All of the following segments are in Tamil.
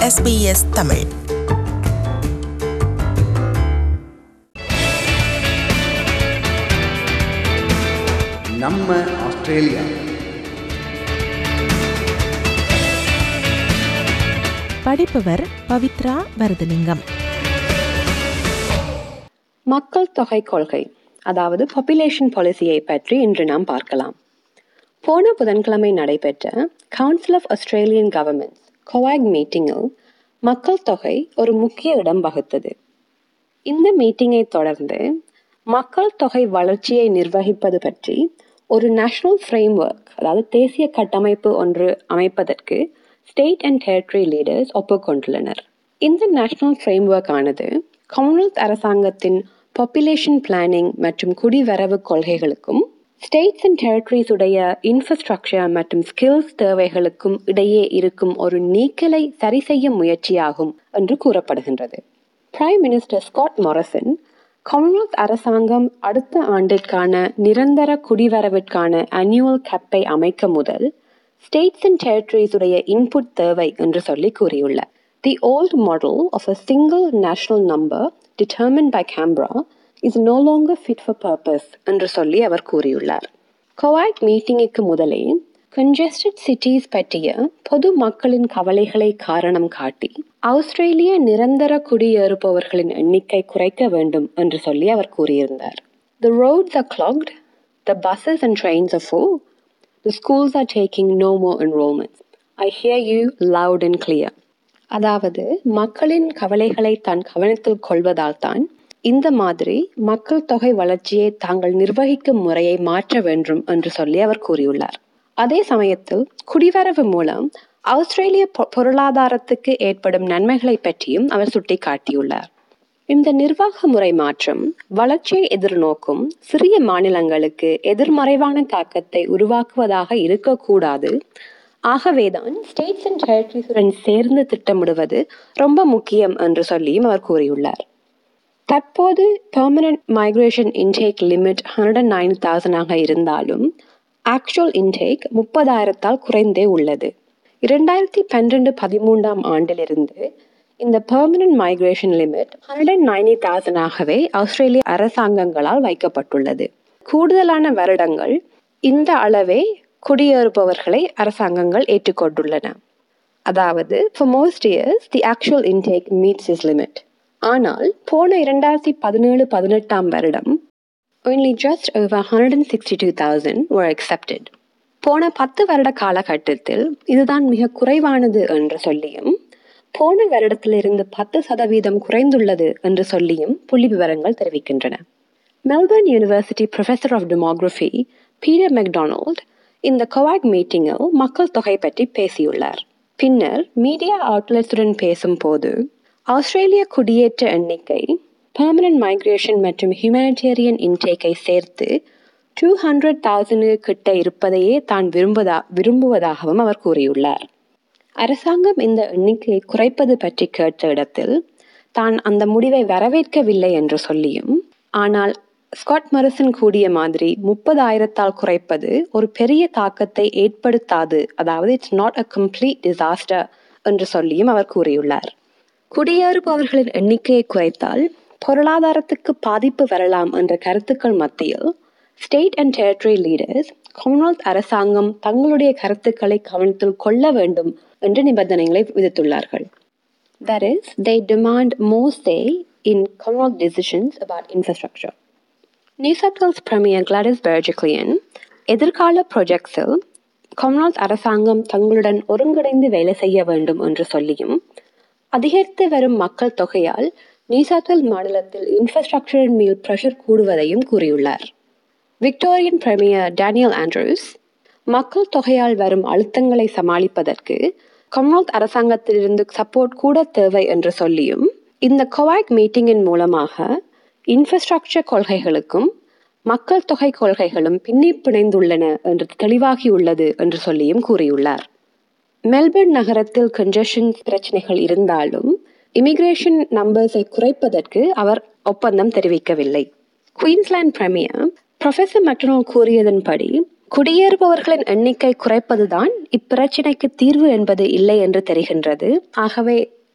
SBS தமிழ் நம்ம ஆஸ்திரேலியா படிப்பவர் பவித்ரா வரதலிங்கம் மக்கள் தொகை கொள்கை அதாவது பாப்புலேஷன் பாலிசியை பற்றி இன்று நாம் பார்க்கலாம் போன புதன்கிழமை நடைபெற்ற council of Australian governments COAG மீட்டிங்கில் மக்கள் தொகை ஒரு முக்கிய இடம் வகுத்தது இந்த மீட்டிங்கை தொடர்ந்து மக்கள் தொகை வளர்ச்சியை நிர்வகிப்பது பற்றி ஒரு நேஷனல் ஃப்ரேம்வொர்க் அதாவது தேசிய கட்டமைப்பு ஒன்று அமைப்பதற்கு ஸ்டேட் அண்ட் டெரிட்டரி லீடர்ஸ் ஒப்புக்கொண்டுள்ளனர் இந்த நேஷனல் ஃப்ரேம்வொர்க் ஆனது காமன்வெல்த் அரசாங்கத்தின் பாப்புலேஷன் பிளானிங் மற்றும் குடிவரவு கொள்கைகளுக்கும் ஸ்டேட்ஸ் அண்ட் டெரிட்டரிஸ் உடைய இன்ஃப்ராஸ்ட்ரக்சர் மற்றும் ஸ்கில்ஸ் தேவைகளுக்கும் இடையே இருக்கும் ஒரு நீக்கலை சரி செய்யும் முயற்சியாகும் என்று கூறப்படுகின்றது prime minister Scott Morrison Commonwealth அரசாங்கம் அடுத்த ஆண்டிற்கான நிரந்தர குடிவரவிற்கான அனுவல் கேப்பை அமைக்க முதல் ஸ்டேட்ஸ் அண்ட் டெரிட்டரிஸ் உடைய இன்புட் தேவை என்று சொல்லி கூறியுள்ளார் the old model of a single national number determined by Canberra is no longer fit for purpose என்று சொல்லி அவர் கூறியுள்ளார் கோவாக் மீட்டிங்குக்கு முதலே கன்ஜஸ்டட் சிட்டிஸ் பற்றிய பொது மக்களின் கவலைகளை காரணம் காட்டி ஆஸ்திரேலிய நிரந்தர குடியேறுபவர்களின் எண்ணிக்கை குறைக்க வேண்டும் என்று சொல்லி அவர் கூறியிருந்தார் The roads are clogged, the buses and trains are full, the schools are taking no more enrollments. I hear you loud and clear. அதாவது மக்களின் கவலைகளை தான் கவனத்தில் கொள்வதால் தான் இந்த மாதிரி மக்கள் தொகை வளர்ச்சியை தாங்கள் நிர்வகிக்கும் முறையை மாற்ற வேண்டும் என்று சொல்லி அவர் கூறியுள்ளார் அதே சமயத்தில் குடிவரவு மூலம் ஆஸ்திரேலிய பொ- பொருளாதாரத்துக்கு ஏற்படும் நன்மைகளை பற்றியும் அவர் சுட்டிக்காட்டியுள்ளார் இந்த நிர்வாக முறை மாற்றம் வளர்ச்சியை எதிர்நோக்கும் சிறிய மாநிலங்களுக்கு எதிர்மறைவான தாக்கத்தை உருவாக்குவதாக இருக்கக்கூடாது ஆகவேதான் ஸ்டேட்ஸ் அண்ட் டெரிட்டரிஸுடன் சேர்ந்து திட்டமிடுவது ரொம்ப முக்கியம் என்று சொல்லியும் அவர் கூறியுள்ளார் தற்போது permanent migration intake limit hundred nine தௌசண்டாக இருந்தாலும் ஆக்சுவல் இன்டேக் முப்பதாயிரத்தால் குறைந்தே உள்ளது இரண்டாயிரத்தி பன்னிரெண்டு பதிமூன்றாம் ஆண்டிலிருந்து இந்த permanent migration limit hundred ninety தௌசண்டாகவே ஆஸ்திரேலிய அரசாங்கங்களால் வைக்கப்பட்டுள்ளது கூடுதலான வருடங்கள் இந்த அளவே குடியேறுபவர்களை அரசாங்கங்கள் ஏற்றுக்கொண்டுள்ளன அதாவது for most years the actual intake meets this limit ஆனால் போன இரண்டாயிரத்தி பதினேழு பதினெட்டாம் வருடம் only just over 162,000 were accepted. போன பத்து வருட காலகட்டத்தில் இதுதான் மிக குறைவானது என்று சொல்லியும் போன வருடத்திலிருந்து பத்து சதவீதம் குறைந்துள்ளது என்று சொல்லியும் புள்ளி விவரங்கள் தெரிவிக்கின்றன Melbourne university professor of demography Peter McDonald இந்த கோவாக் மீட்டிங்கில் மக்கள் தொகை பற்றி பேசியுள்ளார் பின்னர் மீடியா அவுட்லெட்ஸுடன் பேசும்போது ஆஸ்திரேலிய குடியேற்ற எண்ணிக்கை பெர்மனன்ட் மைக்ரேஷன் மற்றும் ஹியூமனிடேரியன் இன்டேக்கை சேர்த்து டூ ஹண்ட்ரட் தௌசண்ட் கிட்ட இருப்பதையே தான் விரும்புவதா விரும்புவதாகவும் அவர் கூறியுள்ளார் அரசாங்கம் இந்த எண்ணிக்கையை குறைப்பது பற்றி கேட்ட இடத்தில் தான் அந்த முடிவை வரவேற்கவில்லை என்று சொல்லியும் ஆனால் ஸ்காட் மரிசன் கூடிய மாதிரி முப்பதாயிரத்தால் குறைப்பது ஒரு பெரிய தாக்கத்தை ஏற்படுத்தாது அதாவது it's not a complete disaster என்று சொல்லியும் அவர் கூறியுள்ளார் குடியேறுபவர்களின் எண்ணிக்கையை குறைத்தால் பொருளாதாரத்துக்கு பாதிப்பு வரலாம் என்ற கருத்துக்கள் மத்தியில் state and territory leaders Commonwealth அரசாங்கம் தங்களுடைய கருத்துக்களை கவனத்தில் கொள்ள வேண்டும் என்று நிபந்தனைகளை விதித்துள்ளார்கள் That is, they demand more say in Commonwealth decisions about infrastructure. New South Wales Premier Gladys Berejiklian எதிர்கால ப்ரொஜெக்ட்ஸில் காமன்வெல்த் அரசாங்கம் தங்களுடன் ஒருங்கிணைந்து வேலை செய்ய வேண்டும் என்று சொல்லியும் அதிகரித்து வரும் மக்கள் தொகையால் நியூ சவுத் வேல்ஸ் மாநிலத்தில் இன்ஃப்ராஸ்ட்ரக்சரின் மேல் ப்ரெஷர் கூடுவதையும் கூறியுள்ளார் விக்டோரியன் பிரமியர் டேனியல் ஆண்ட்ரூஸ் மக்கள் தொகையால் வரும் அழுத்தங்களை சமாளிப்பதற்கு காமன்வெல்த் அரசாங்கத்திலிருந்து சப்போர்ட் கூட தேவை என்று சொல்லியும் இந்த கோவாக் மீட்டிங்கின் மூலமாக இன்ஃப்ராஸ்ட்ரக்சர் கொள்கைகளுக்கும் மக்கள் தொகை கொள்கைகளும் பின்னி பிணைந்துள்ளன என்று தெளிவாகியுள்ளது என்று சொல்லியும் கூறியுள்ளார் மெல்பர்ன் நகரத்தில் கன்ஜெஷன் பிரச்சனைகள் இருந்தாலும் இமிகிரேஷன் நம்பர்ஸை குறைப்பதற்கு அவர் ஒப்பந்தம் தெரிவிக்கவில்லை குயின்ஸ்லாந்து பிரமியர் ப்ரொஃபசர் மெக்டனால் கூறியதன்படி குடியேறுபவர்களின் எண்ணிக்கை குறைப்பதுதான் இப்பிரச்சினைக்கு தீர்வு என்பது இல்லை என்று தெரிகின்றது ஆகவே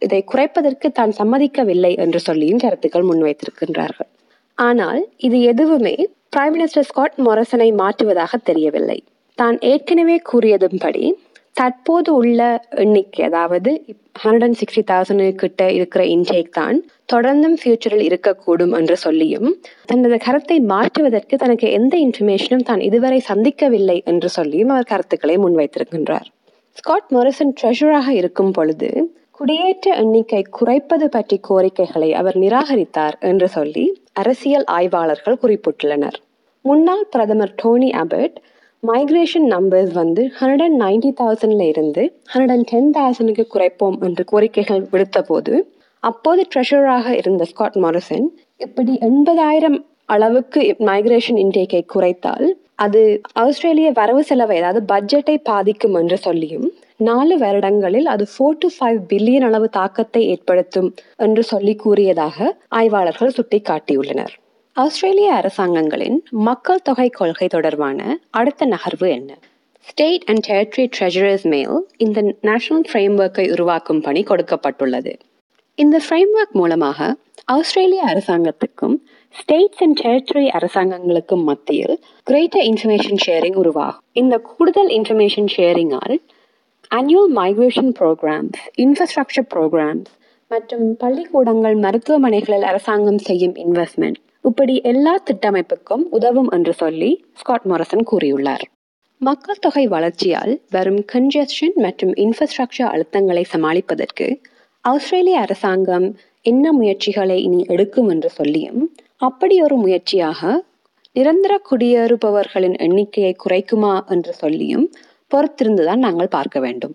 இதை குறைப்பதற்கு தான் சம்மதிக்கவில்லை என்று சொல்லியும் கருத்துக்கள் முன்வைத்திருக்கின்றார்கள் ஆனால் இது எதுவுமே பிரைம் மினிஸ்டர் ஸ்காட் மொரசனை மாற்றுவதாக தெரியவில்லை தான் ஏற்கனவே கூறியதும்படி தற்போது உள்ள எண்ணிக்கை அதாவது ஹண்ட்ரட் அண்ட் சிக்ஸ்டி தௌசண்ட் கிட்ட இருக்கிற இன்டேக் தான் தொடர்ந்தும் ஃபியூச்சரில் இருக்கக்கூடும் என்று சொல்லியும் தனது கருத்தை மாற்றுவதற்கு தனக்கு எந்த இன்ஃபர்மேஷனும் தான் இதுவரை சந்திக்கவில்லை என்று சொல்லியும் அவர் கருத்துக்களை முன்வைத்திருக்கின்றார் ஸ்காட் மொரிசன் ட்ரெஷராக இருக்கும் பொழுது குடியேற்ற எண்ணிக்கை குறைப்பது பற்றி கோரிக்கைகளை அவர் நிராகரித்தார் என்று சொல்லி அரசியல் ஆய்வாளர்கள் குறிப்பிட்டுள்ளனர் முன்னாள் பிரதமர் டோனி அபர்ட் மைக்ரேஷன் நம்பர்ஸ் வந்து ஹண்ட்ரட் அண்ட் நைன்டி தௌசண்ட்ல இருந்து ஹண்ட்ரட் அண்ட் டென் தௌசண்ட்க்கு குறைப்போம் என்று கோரிக்கைகள் விடுத்த போது அப்போது ட்ரெஷராக இருந்த ஸ்காட் மாரிசன் இப்படி எண்பதாயிரம் அளவுக்கு மைக்ரேஷன் இன்டேக்கை குறைத்தால் அது ஆஸ்திரேலிய வரவு செலவை அதாவது பட்ஜெட்டை பாதிக்கும் என்று சொல்லியும் நாலு வருடங்களில் அது ஃபோர் டு ஃபைவ் பில்லியன் அளவு தாக்கத்தை ஏற்படுத்தும் என்று சொல்லி கூறியதாக ஆய்வாளர்கள் சுட்டிக்காட்டியுள்ளனர் ஆஸ்திரேலிய அரசாங்கங்களின் மக்கள் தொகை கொள்கை தொடர்பான அடுத்த நகர்வு என்ன ஸ்டேட் அண்ட் டெரிட்டரி ட்ரெஜரர்ஸ் மேல் இந்த நேஷனல் ஃப்ரேம்ஒர்க்கை உருவாக்கும் பணி கொடுக்கப்பட்டுள்ளது இந்த ஃப்ரேம்ஒர்க் மூலமாக ஆஸ்திரேலிய அரசாங்கத்துக்கும் ஸ்டேட்ஸ் அண்ட் டெரிட்டரி அரசாங்கங்களுக்கும் மத்தியில் கிரேட்டர் இன்ஃபர்மேஷன் ஷேரிங் உருவாகும் இந்த கூடுதல் இன்ஃபர்மேஷன் ஷேரிங்கால் annual migration programmes infrastructure programmes மற்றும் பள்ளிக்கூடங்கள் மருத்துவமனைகளில் அரசாங்கம் செய்யும் இன்வெஸ்ட்மெண்ட் இப்படி எல்லா திட்டமைப்புக்கும் உதவும் என்று சொல்லி ஸ்காட் மொரசன் கூறியுள்ளார் மக்கள் தொகை வளர்ச்சியால் வரும் கன்ஜெஷன் மற்றும் இன்ஃப்ராஸ்ட்ரக்சர் அழுத்தங்களை சமாளிப்பதற்கு ஆஸ்திரேலிய அரசாங்கம் என்ன முயற்சிகளை இனி எடுக்கும் என்று சொல்லியும் அப்படி ஒரு முயற்சியாக நிரந்தர குடியேறுபவர்களின் எண்ணிக்கையை குறைக்குமா என்று சொல்லியும் பொறுத்திருந்துதான் நாங்கள் பார்க்க வேண்டும்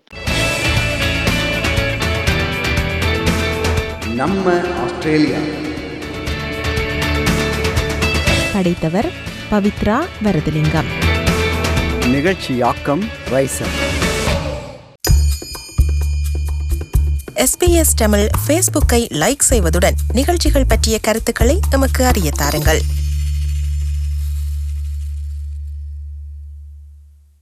நம்ம ஆஸ்திரேலியா படைத்தவர் பவித்ரா வரதலிங்கம் நிகழ்ச்சியாக்கம் ரைசர் எஸ்பிஎஸ் தமிழ் ஃபேஸ்புக்கை லைக் செய்வதுடன் நிகழ்ச்சிகள் பற்றிய கருத்துக்களை எமக்கு அறிய தாருங்கள்